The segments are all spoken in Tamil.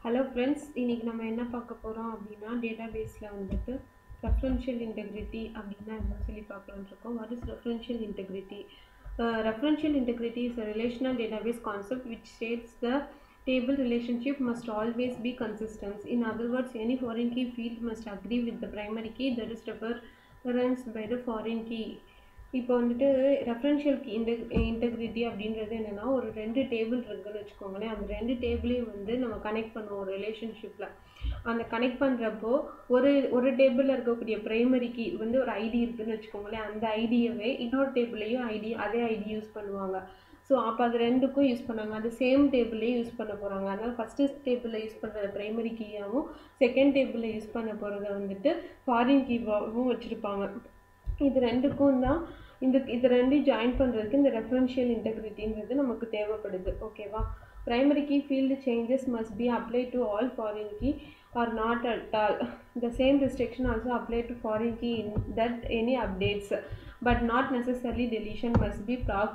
ஹலோ ஃப்ரெண்ட்ஸ் இன்றைக்கி நம்ம என்ன பார்க்க போகிறோம் அப்படின்னா டேட்டாபேஸில் வந்துட்டு ரெஃபரன்ஷியல் இன்டெகிரிட்டி அப்படின்னா என்னன்னு சொல்லி பார்க்கலான்னு இருக்கோம் what is referential integrity referential integrity is a relational database concept which states the table relationship must always be consistent. In other words, any foreign key field must agree with the primary key that is referenced by the foreign key. இப்போ வந்துட்டு ரெஃபரன்ஷியல் இன்டெ இன்டெகிரிட்டி அப்படின்றது என்னென்னா ஒரு ரெண்டு டேபிள் இருக்குன்னு வச்சுக்கோங்களேன் அந்த ரெண்டு டேபிளையும் வந்து நம்ம கனெக்ட் பண்ணுவோம் ரிலேஷன்ஷிப்பில் அந்த கனெக்ட் பண்ணுறப்போ ஒரு ஒரு டேபிளில் இருக்கக்கூடிய ப்ரைமரி கீ வந்து ஒரு ஐடி இருக்குன்னு வச்சுக்கோங்களேன் அந்த ஐடியவே இன்னொரு டேபிளையும் ஐடி அதே ஐடி யூஸ் பண்ணுவாங்க ஸோ அப்போ அது ரெண்டுக்கும் யூஸ் பண்ணாங்க அது சேம் டேபிளே யூஸ் பண்ண போகிறாங்க அதனால் ஃபஸ்ட்டு டேபிளில் யூஸ் பண்ணுற ப்ரைமரி கீயாகவும் செகண்ட் டேபிளில் யூஸ் பண்ண போகிறத வந்துட்டு ஃபாரின் கீவாகவும் வச்சுருப்பாங்க இது ரெண்டுக்கும் தான் இந்த இது ரெண்டையும் ஜாயின் பண்ணுறதுக்கு இந்த ரெஃபரன்ஷியல் இன்டெகிரிட்டின்றது நமக்கு தேவைப்படுது ஓகேவா primary key field changes must be applied to all foreign key or not at all the same restriction also applied to foreign key in that any updates but not necessarily deletion must be prog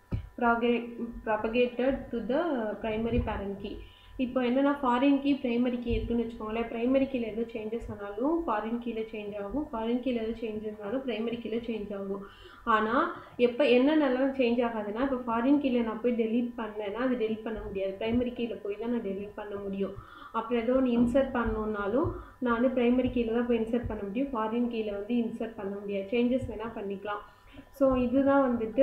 proga- propagated to the primary parent key இப்போ என்னென்னா ஃபாரின் கீ ப்ரைமரி கீ இருக்குன்னு வச்சுக்கோங்களேன் ப்ரைமரி கீழ எதுவும் சேஞ்சஸ் ஆனாலும் ஃபாரின் கீழே சேஞ்ச் ஆகும் ஃபாரின் கீழ எதுவும் சேஞ்ச் இருந்தாலும் ப்ரைமரி கீழே சேஞ்ச் ஆகும் ஆனால் எப்போ என்னென்னலாம் சேஞ்ச் ஆகாதுன்னா இப்போ ஃபாரின் கீழே நான் போய் டெலீட் பண்ணேன்னா அது டெலிட் பண்ண முடியாது ப்ரைமரி கீழே போய் தான் நான் டெலீட் பண்ண முடியும் அப்புறம் ஏதோ ஒன்று இன்சர்ட் பண்ணணுன்னாலும் நான் வந்து ப்ரைமரி கீழே தான் போய் இன்சர்ட் பண்ண முடியும் ஃபாரின் கீழே வந்து இன்சர்ட் பண்ண முடியாது சேஞ்சஸ் வேணால் பண்ணிக்கலாம் ஸோ இதுதான் வந்துட்டு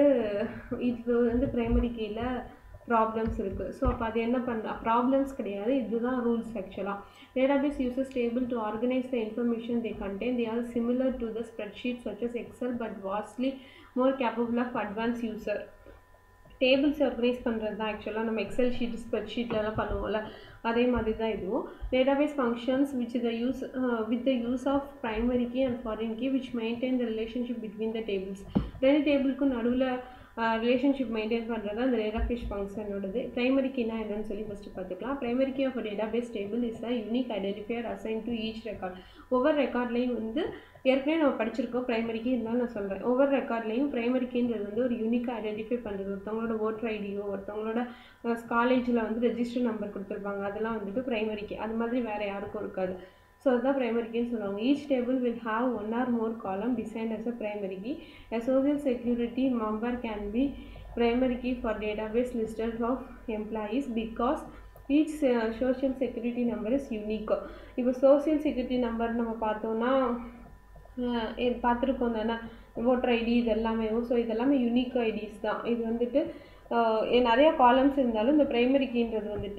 இது வந்து ப்ரைமரி கீழே ப்ராப்ளம்ஸ் இருக்குது ஸோ அப்போ அது என்ன பண்ண ப்ராப்ளம்ஸ் கிடையாது இதுதான் ரூல்ஸ் ஆக்சுவலாக database uses table to organise the information they contain they are similar to the spreadsheet such as Excel but vastly more capable of advance user tables organise பண்ணுறது தான் ஆக்சுவலாக நம்ம எக்ஸல் ஷீட் ஸ்ப்ரெட் ஷீட்லலாம் பண்ணுவோம்ல அதே மாதிரி தான் இதுவும் database functions which the use with the use of primary key and foreign key which maintain the relationship between the tables ரெண்டு டேபிளுக்கும் நடுவில் ரிலேஷன்ஷிப் மெயின்டைன் பண்ணுறது அந்த டேட்டாபேஸ் ஃபங்க்ஷனோடது ப்ரைமரி கீனா என்னன்னு சொல்லி ஃபஸ்ட்டு பார்த்துக்கலாம் primary key of database table is a unique identifier assign to each record ஒவ்வொரு ரெக்கார்ட்லேயும் வந்து ஏற்கனவே நம்ம படிச்சிருக்கோம் ப்ரைமரி கீ இருந்தாலும் நான் சொல்கிறேன் ஒவ்வொரு ரெக்கார்ட்லேயும் ப்ரைமரி கீன்றது வந்து ஒரு யூனிக்காக ஐடென்டிஃபை பண்ணுறது ஒருத்தவங்களோட ஓட்டர் ஐடியோ ஒருத்தவங்களோட காலேஜில் வந்து ரெஜிஸ்டர் நம்பர் கொடுத்துருப்பாங்க அதெல்லாம் வந்துட்டு ப்ரைமரி கீ அது மாதிரி வேறு யாருக்கும் இருக்காது ஸோ அதுதான் ப்ரைமரி கீன்னு சொல்லுவாங்க each table will have one or more column design as a primary key a social security member can be primary key for database listers of employees because each uh, social security number is unique இப்போ social security number நம்ம பார்த்தோம்னா பார்த்துருக்கோம் தானே ஓட்டர் ஐடி இது எல்லாமே ஸோ இதெல்லாமே யூனிக் ஐடிஸ் தான் இது வந்துட்டு நிறைய காலம்ஸ் இருந்தாலும் இந்த ப்ரைமரி கீன்றது வந்துட்டு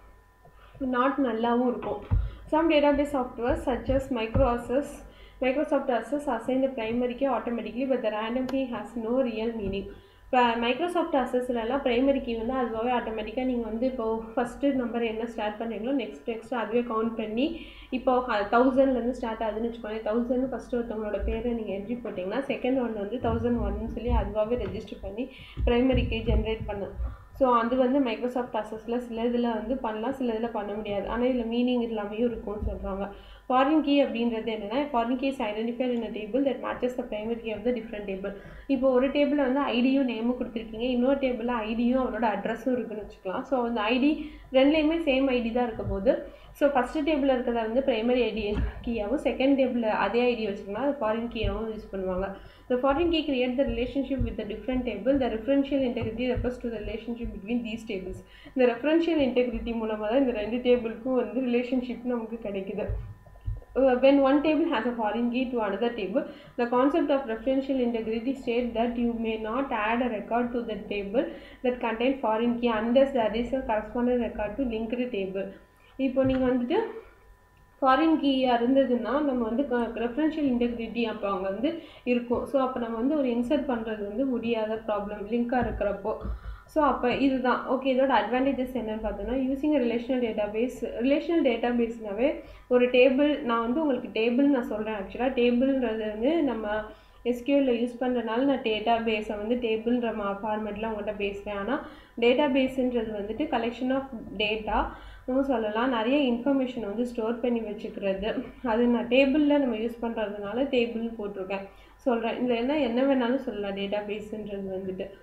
நாட் நல்லாவும் இருக்கும் some database software such as micro access Microsoft Access assign the primary key automatically but the random key has no real meaning இப்போ மைக்ரோசாஃப்ட் அசஸ்லலாம் ப்ரைமரி கீ வந்து அதுவாகவே ஆட்டோமேட்டிக்காக நீங்கள் வந்து இப்போது ஃபஸ்ட்டு நம்பர் என்ன ஸ்டார்ட் பண்ணுறீங்களோ நெக்ஸ்ட் நெக்ஸ்ட் அதுவே கவுண்ட் பண்ணி இப்போ தௌசண்ட்லேருந்து ஸ்டார்ட் ஆகுதுன்னு வச்சுக்கோங்க தௌசண்ட் ஃபஸ்ட்டு ஒருத்தவங்களோட பேரை நீங்கள் என்ட்ரி போட்டிங்கன்னா செகண்ட் ஒன் வந்து தௌசண்ட் ஒன்னு சொல்லி அதுவாகவே ரெஜிஸ்டர் பண்ணி ப்ரைமரி கீ ஜென்ரேட் பண்ணும் ஸோ அது வந்து மைக்ரோசாஃப்ட் அசஸில் சில இதில் வந்து பண்ணலாம் சில இதில் பண்ண முடியாது ஆனால் இதில் மீனிங் இல்லாமையும் இருக்கும்னு சொல்கிறாங்க ஃபாரின் கீ அப்படின்றது என்னென்னா foreign keys identified in table that matches the primary key of the different table இப்போ ஒரு டேபிளில் வந்து ஐடியும் நேமும் கொடுத்துருக்கீங்க இன்னொரு டேபிளில் ஐடியும் அவரோட அட்ரஸும் இருக்குன்னு வச்சுக்கலாம் ஸோ அந்த ஐடி ரெண்டுலேயுமே சேம் ஐடி தான் இருக்க போது ஸோ ஃபஸ்ட்டு டேபிளில் இருக்கிறத வந்து ப்ரைமரி ஐடி கீயாகவும் செகண்ட் டேபிளில் அதே ஐடி வச்சுக்கலாம் அது ஃபாரின் கீயாகவும் யூஸ் பண்ணுவாங்க The foreign key creates the relationship with the different table. The referential integrity refers to the relationship between these tables. இந்த referential integrity மூலமாக தான் இந்த ரெண்டு டேபிளுக்கும் வந்து ரிலேஷன்ஷிப் நமக்கு கிடைக்குது Uh, when one table has a foreign key to another table, the concept of referential integrity states that you may not add a record to the table that contains foreign key unless there is a corresponding record to linked table. இப்போ நீங்கள் வந்துட்டு ஃபாரின் கீயாக இருந்ததுன்னா நம்ம வந்து ரெஃபரன்ஷியல் இன்டெகிரிட்டி அப்போ அங்கே வந்து இருக்கும் ஸோ அப்போ நம்ம வந்து ஒரு இன்சர்ட் பண்ணுறது வந்து முடியாத ப்ராப்ளம் லிங்காக இருக்கிறப்போ ஸோ அப்போ இதுதான் ஓகே இதோட அட்வான்டேஜஸ் என்னென்னு பார்த்தோன்னா using relational database relational டேட்டா பேஸ்னாவே ஒரு டேபிள் நான் வந்து உங்களுக்கு டேபிள் நான் சொல்கிறேன் ஆக்சுவலாக டேபிள்ன்றது வந்து நம்ம எஸ்கியூவில் யூஸ் பண்ணுறதுனால நான் டேட்டா பேஸை வந்து டேபிள்ன்ற மா ஃபார்மேட்டில் உங்கள்கிட்ட பேசுகிறேன் ஆனால் டேட்டா பேஸுன்றது வந்துட்டு கலெக்ஷன் ஆஃப் டேட்டா நம்ம சொல்லலாம் நிறைய இன்ஃபர்மேஷன் வந்து ஸ்டோர் பண்ணி வச்சுக்கிறது அது நான் டேபிளில் நம்ம யூஸ் பண்ணுறதுனால டேபிள்னு போட்டிருக்கேன் சொல்கிறேன் இதில் என்ன என்ன வேணாலும் சொல்லலாம் டேட்டா பேஸுன்றது வந்துட்டு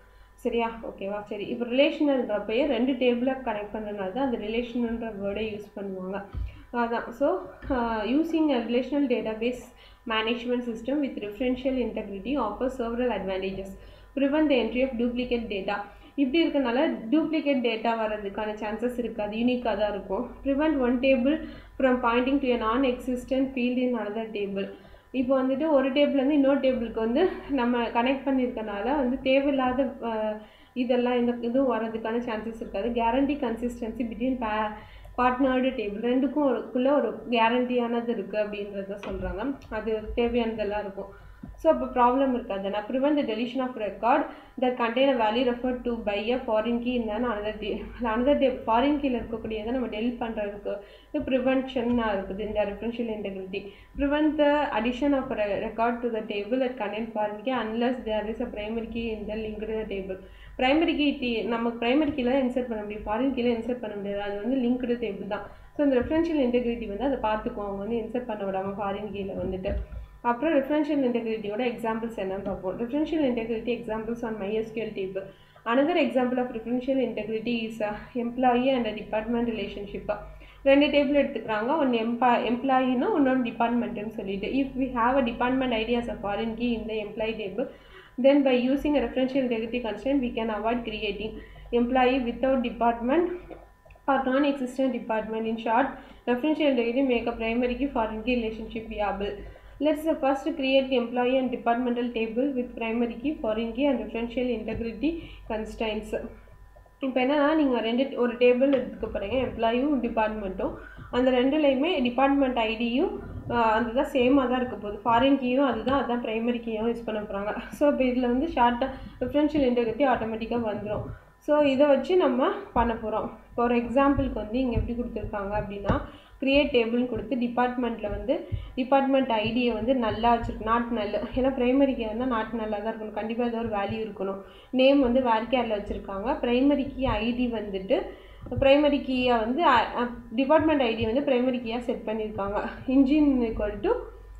சரியா ஓகேவா சரி இப்போ ரிலேஷனல்ன்றப்பயே ரெண்டு டேபிளை கனெக்ட் பண்ணுறதுனால தான் அந்த ரிலேஷனல்ன்ற வேர்டை யூஸ் பண்ணுவாங்க அதான் so using a relational database management system with referential integrity offer several advantages prevent the entry of duplicate data இப்படி இருக்கனால டூப்ளிகேட் டேட்டா வர்றதுக்கான சான்சஸ் இருக்காது யூனிக்காக தான் இருக்கும் prevent one table from pointing to a non existent field in another table இப்போ வந்துட்டு ஒரு டேபிள்லேருந்து இன்னொரு டேபிளுக்கு வந்து நம்ம கனெக்ட் பண்ணியிருக்கனால வந்து தேவையில்லாத இதெல்லாம் இந்த இதுவும் வர்றதுக்கான சான்சஸ் இருக்காது கேரண்டி கன்சிஸ்டன்சி பிட்வீன் பே பார்ட்னர்டு டேபிள் ரெண்டுக்கும் ஒருக்குள்ளே ஒரு கேரண்டியானது இருக்குது அப்படின்றத சொல்கிறாங்க அது தேவையானதெல்லாம் இருக்கும் ஸோ அப்போ ப்ராப்ளம் இருக்காது நான் prevent the deletion of record that contain a value refer to by a foreign key இருந்தால் another day another day foreign கீயில் இருக்கக்கூடியதை நம்ம டெலிட் பண்ணுறதுக்கு இது ப்ரிவென்ஷனாக இருக்குது இந்த referential integrity prevent the addition of record to the table at contain foreign key unless there is a primary key இந்த link the table primary key டி நம்ம பிரைமரி கீழே இன்சர்ட் பண்ண முடியும் ஃபாரின் கீழே இன்சர்ட் பண்ண முடியாது அது வந்து லிங்க்டு டேபிள் தான் ஸோ இந்த ரெஃபரன்ஷியல் இன்டெகிரிட்டி வந்து அதை பார்த்துக்குவோம் அவங்க வந்து இன்சர்ட் பண்ண விடாமல் ஃபாரின் கீழே வந்துட்டு அப்புறம் ரெஃபரன்ஷியல் இன்டெகிரிட்டியோட எக்ஸாம்பிள்ஸ் என்னன்னு பார்ப்போம் referential integrity examples on MySQL table another example of referential integrity is employee and department relationship ரெண்டு டேபிள் எடுத்துக்கிறாங்க ஒன்று எம்பா எம்ப்ளாயின்னா இன்னொன்று டிபார்ட்மெண்ட்டுன்னு சொல்லிட்டு if we have a department ID as a foreign key இந்த employee table then by using a referential integrity constraint we can avoid creating employee without department or non-existent department in short referential integrity make a primary key foreign key relationship viable let's uh, first create the employee and departmental table with primary key foreign key and referential integrity constraints இப்போ என்னன்னா நீங்கள் ரெண்டு ஒரு டேபிள் எடுத்துக்க போகிறீங்க எம்ப்ளாயும் டிபார்ட்மெண்ட்டும் அந்த ரெண்டுலேயுமே டிபார்ட்மெண்ட் ஐடியும் அதுதான் சேமாக தான் இருக்க போகுது ஃபாரின் கீயும் அதுதான் அதுதான் ப்ரைமரி கீயும் யூஸ் பண்ண போகிறாங்க ஸோ இப்போ இதில் வந்து ஷார்ட்டாக டிஃப்ரென்ஷியல் இன்டெகிரிட்டி ஆட்டோமேட்டிக்காக வந்துடும் ஸோ இதை வச்சு நம்ம பண்ண போகிறோம் இப்போ ஒரு எக்ஸாம்பிளுக்கு வந்து இங்கே எப்படி கொடுத்துருக்காங்க அப்படின்னா க்ரியேட் டேபிள்னு கொடுத்து டிபார்ட்மெண்ட்டில் வந்து டிபார்ட்மெண்ட் ஐடியை வந்து நல்லா வச்சுருக்கு நாட் நல்ல ஏன்னா ப்ரைமரி கீ இருந்தால் நாட் நல்லா தான் இருக்கணும் கண்டிப்பாக ஏதோ ஒரு வேல்யூ இருக்கணும் நேம் வந்து வேர்கேரில் வச்சுருக்காங்க ப்ரைமரி கீ ஐடி வந்துட்டு ப்ரைமரி கீயை வந்து டிபார்ட்மெண்ட் ஐடி வந்து ப்ரைமரி கீயாக செட் பண்ணியிருக்காங்க இன்ஜின் ஈக்குவல் டு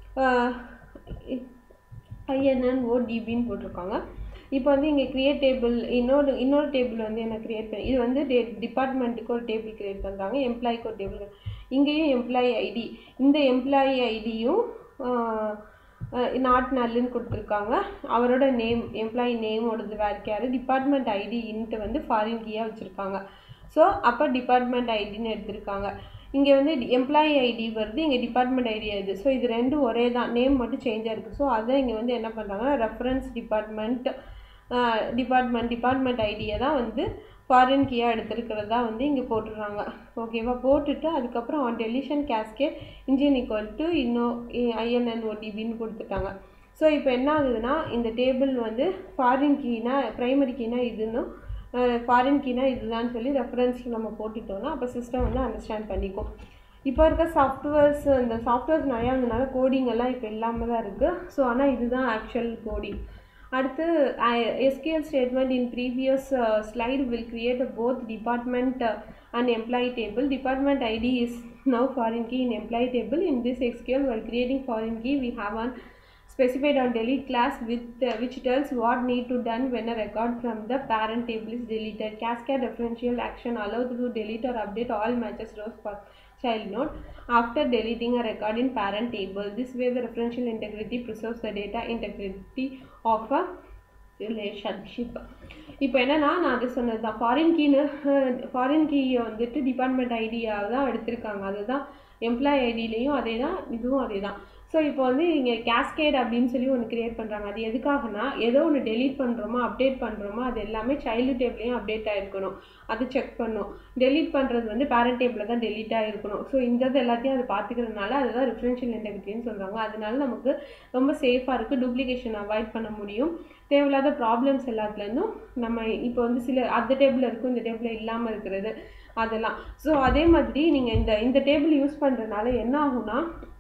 ஐஎன்என்ஓ டிபின்னு போட்டிருக்காங்க இப்போ வந்து இங்கே கிரியேட் டேபிள் இன்னொரு இன்னொரு டேபிள் வந்து என்ன கிரியேட் பண்ணி இது வந்து டே டிபார்ட்மெண்ட்டுக்கு ஒரு டேபிள் கிரியேட் பண்ணுறாங்க எம்ப்ளாய்க்கு ஒரு டேபிள் இங்கேயும் எம்ப்ளாயி ஐடி இந்த எம்ப்ளாயி ஐடியும் நாட் நல்லுன்னு கொடுத்துருக்காங்க அவரோட நேம் எம்ப்ளாயி நேமோடது வேறு கேரு டிபார்ட்மெண்ட் ஐடி இன்ட்டு வந்து ஃபாரின் கீயாக வச்சுருக்காங்க ஸோ அப்போ டிபார்ட்மெண்ட் ஐடின்னு எடுத்திருக்காங்க இங்கே வந்து எம்ப்ளாயி ஐடி வருது இங்கே டிபார்ட்மெண்ட் ஐடி வருது ஸோ இது ரெண்டும் ஒரே தான் நேம் மட்டும் சேஞ்சாக இருக்குது ஸோ அதை இங்கே வந்து என்ன பண்ணுறாங்கன்னா ரெஃபரன்ஸ் டிபார்ட்மெண்ட் டிபார்ட்மெண்ட் டிபார்ட்மெண்ட் ஐடியை தான் வந்து ஃபாரின் கீயாக எடுத்துருக்கிறதா வந்து இங்கே போட்டுடுறாங்க ஓகேவா போட்டுட்டு அதுக்கப்புறம் on deletion cascade engine equal to இன்னும் ஐஎன்என் ஓடிபின்னு கொடுத்துட்டாங்க ஸோ இப்போ என்ன ஆகுதுன்னா இந்த டேபிள் வந்து ஃபாரின் கீனா ப்ரைமரி கீனா இதுன்னு ஃபாரின் கீனா இதுதான் சொல்லி ரெஃபரன்ஸில் நம்ம போட்டுட்டோம்னா அப்போ சிஸ்டம் வந்து அண்டர்ஸ்டாண்ட் பண்ணிக்கும் இப்போ இருக்க சாஃப்ட்வேர்ஸ் இந்த சாஃப்ட்வேர்ஸ் நிறையா இருந்தனால கோடிங் எல்லாம் இப்போ இல்லாமல் தான் இருக்குது ஸோ ஆனால் இதுதான் ஆக்சுவல் கோடிங் அடுத்து SQL statement in previous slide will create both department and employee table department ID is now foreign key in employee table in this SQL while creating foreign key we have an specified on delete class with uh, which tells what need to done when a record from the parent table is deleted cascade referential action allowed to delete or update all matches rows for child node after deleting a record in parent table this way the referential integrity preserves the data integrity of a relationship இப்போ என்னன்னா நான் அது சொன்னது தான் ஃபாரின் கீன்னு ஃபாரின் கீயை வந்துட்டு டிபார்ட்மெண்ட் ஐடியாக தான் எடுத்திருக்காங்க அதுதான் எம்ப்ளாயி ஐடியிலையும் அதே தான் இதுவும் அதே தான் ஸோ இப்போ வந்து இங்கே கேஸ்கேட் அப்படின்னு சொல்லி ஒன்று கிரியேட் பண்ணுறாங்க அது எதுக்காகனா ஏதோ ஒன்று டெலீட் பண்ணுறோமா அப்டேட் பண்ணுறோமா அது எல்லாமே சைல்டு டேப்லேயும் அப்டேட் ஆகிருக்கணும் அது செக் பண்ணும் டெலீட் பண்ணுறது வந்து பேரண்ட் டேபிளில் தான் டெலீட் ஆகிருக்கணும் ஸோ இந்த இது எல்லாத்தையும் அது பார்த்துக்கிறதுனால அதுதான் ரிஃபரன்ஷியல் இன்டெகிரிட்டின்னு சொல்கிறாங்க அதனால நமக்கு ரொம்ப சேஃபாக இருக்குது டூப்ளிகேஷன் அவாய்ட் பண்ண முடியும் தேவையில்லாத ப்ராப்ளம்ஸ் எல்லாத்துலேருந்தும் நம்ம இப்போ வந்து சில அந்த டேபிளில் இருக்கும் இந்த டேபிளில் இல்லாமல் இருக்கிறது அதெல்லாம் ஸோ அதே மாதிரி நீங்கள் இந்த இந்த டேபிள் யூஸ் பண்ணுறதுனால என்ன ஆகும்னா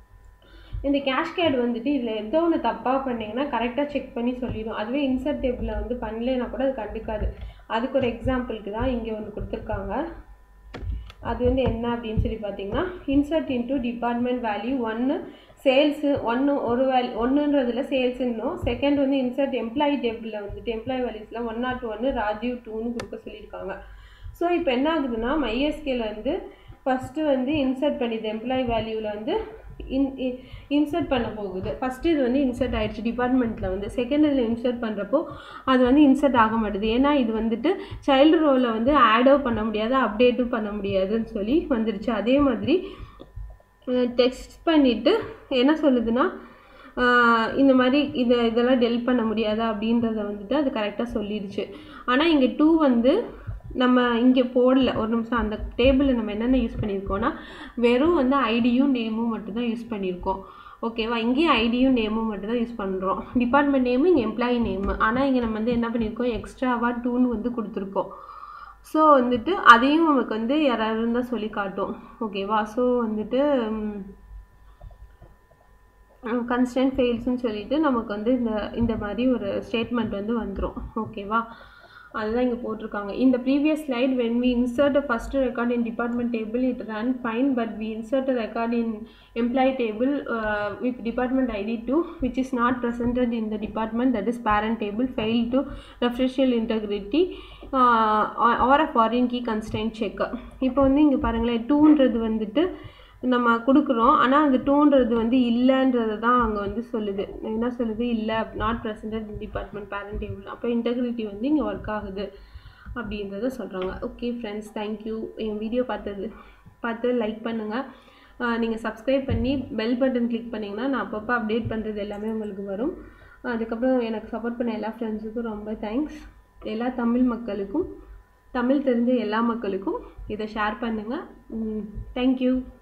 இந்த கேஷ்கேட் வந்துட்டு இதில் ஏதோ ஒன்று தப்பாக பண்ணிங்கன்னா கரெக்டாக செக் பண்ணி சொல்லிடும் அதுவே இன்சர்ட் டேபிளில் வந்து பண்ணலைன்னா கூட அது கண்டுக்காது அதுக்கு ஒரு எக்ஸாம்பிளுக்கு தான் இங்கே ஒன்று கொடுத்துருக்காங்க அது வந்து என்ன அப்படின்னு சொல்லி பார்த்தீங்கன்னா இன்சர்ட் இன்டூ டிபார்ட்மெண்ட் வேல்யூ ஒன்று சேல்ஸு ஒன்று ஒரு வேல் ஒன்றுன்றதுல சேல்ஸுன்னும் செகண்ட் வந்து இன்சர்ட் எம்ப்ளாயி டேபிளில் வந்துட்டு எம்ப்ளாயி வேல்யூஸில் ஒன் நாட் ஒன்று ராஜீவ் டூன்னு கொடுக்க சொல்லியிருக்காங்க ஸோ இப்போ என்ன ஆகுதுன்னா மைஎஸ்கேல வந்து ஃபஸ்ட்டு வந்து இன்சர்ட் பண்ணிது எம்ப்ளாயி வேல்யூவில் வந்து இன் இன்சர்ட் பண்ண போகுது ஃபஸ்ட்டு இது வந்து இன்சர்ட் ஆயிடுச்சு டிபார்ட்மெண்ட்டில் வந்து செகண்ட் இதில் இன்சர்ட் பண்ணுறப்போ அது வந்து இன்சர்ட் ஆக மாட்டுது ஏன்னா இது வந்துட்டு சைல்டு ரோவில் வந்து ஆடோ பண்ண முடியாது அப்டேட்டும் பண்ண முடியாதுன்னு சொல்லி வந்துருச்சு அதே மாதிரி டெக்ஸ்ட் பண்ணிவிட்டு என்ன சொல்லுதுன்னா இந்த மாதிரி இதை இதெல்லாம் டெல் பண்ண முடியாதா அப்படின்றத வந்துட்டு அது கரெக்டாக சொல்லிடுச்சு ஆனால் இங்கே டூ வந்து நம்ம இங்கே போடல ஒரு நிமிஷம் அந்த டேபிளில் நம்ம என்னென்ன யூஸ் பண்ணியிருக்கோம்னா வெறும் வந்து ஐடியும் நேமும் மட்டும்தான் யூஸ் பண்ணியிருக்கோம் ஓகேவா இங்கேயும் ஐடியும் நேமும் மட்டும் தான் யூஸ் பண்ணுறோம் டிபார்ட்மெண்ட் நேமு இங்கே எம்ப்ளாயி நேமு ஆனால் இங்கே நம்ம வந்து என்ன பண்ணியிருக்கோம் எக்ஸ்ட்ராவாக டூன்னு வந்து கொடுத்துருக்கோம் ஸோ வந்துட்டு அதையும் நமக்கு வந்து யாராவது தான் சொல்லி காட்டும் ஓகேவா ஸோ வந்துட்டு கன்ஸ்டன்ட் ஃபெயில்ஸ்னு சொல்லிட்டு நமக்கு வந்து இந்த இந்த மாதிரி ஒரு ஸ்டேட்மெண்ட் வந்து வந்துடும் ஓகேவா அதுதான் இங்கே போட்டிருக்காங்க இந்த previous slide when we insert a first record in department table it run fine but we insert a record in employee table with department ID two which is not presented in the department that is parent table fail to referential integrity or a foreign key constant check இப்போ வந்து இங்கே பாருங்களேன் டூன்றது வந்துட்டு நம்ம கொடுக்குறோம் ஆனால் அந்த டூன்றது வந்து இல்லைன்றது தான் அங்கே வந்து சொல்லுது என்ன சொல்லுது இல்லை not presented in department parent table அப்போ இன்டெகிரிட்டி வந்து இங்கே ஒர்க் ஆகுது அப்படின்றத சொல்கிறாங்க ஓகே ஃப்ரெண்ட்ஸ் தேங்க்யூ என் வீடியோ பார்த்தது பார்த்து லைக் பண்ணுங்கள் நீங்கள் சப்ஸ்கிரைப் பண்ணி பெல் பட்டன் கிளிக் பண்ணிங்கன்னா நான் அப்பப்போ அப்டேட் பண்ணுறது எல்லாமே உங்களுக்கு வரும் அதுக்கப்புறம் எனக்கு சப்போர்ட் பண்ண எல்லா ஃப்ரெண்ட்ஸுக்கும் ரொம்ப தேங்க்ஸ் எல்லா தமிழ் மக்களுக்கும் தமிழ் தெரிஞ்ச எல்லா மக்களுக்கும் இதை ஷேர் பண்ணுங்கள் தேங்க்யூ